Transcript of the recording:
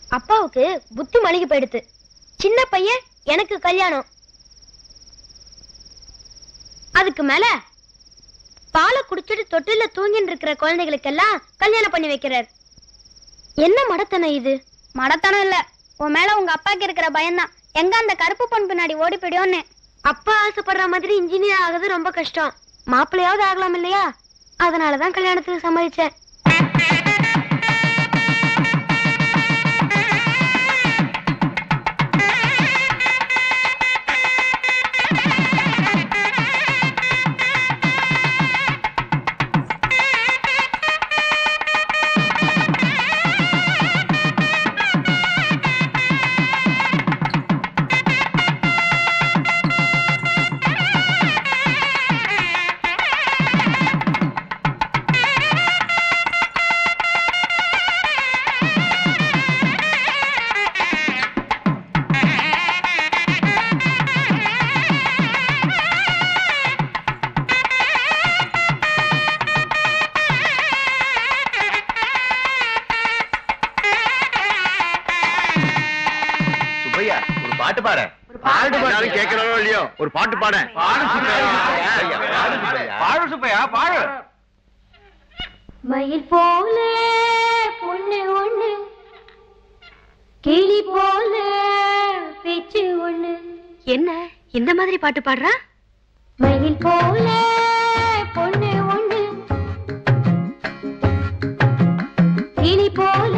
அப்பாவுக்கு புத்தி மளிகை போயிடுத்து சின்ன பையன் எனக்கு கல்யாணம் அதுக்கு மேல பாலை குடிச்சிட்டு தொட்டில தூங்கின்னு இருக்கிற குழந்தைகளுக்கெல்லாம் கல்யாணம் பண்ணி வைக்கிறார் என்ன மடத்தனம் இது மடத்தனம் இல்ல உன் மேல உங்க அப்பாக்கு இருக்கிற பயம்தான் எங்க அந்த கருப்பு பொன் பின்னாடி ஓடி போயிடும்னு அப்பா ஆசைப்படுற மாதிரி இன்ஜினியர் ஆகுது ரொம்ப கஷ்டம் மாப்பிள்ளையாவது ஆகலாம் இல்லையா அதனாலதான் கல்யாணத்துக்கு சம்மதிச்சேன் சுப்பையா ஒரு பாட்டு பாட பாட்டு பாடு கேட்கறோ இல்லையோ ஒரு பாட்டு பாட பாடு சுப்பையா பாடு மயில் போல பொண்ணு ஒண்ணு கிளி போல பேச்சு ஒண்ணு என்ன இந்த மாதிரி பாட்டு பாடுறா மயில் போல பொண்ணு ஒண்ணு கிளி போல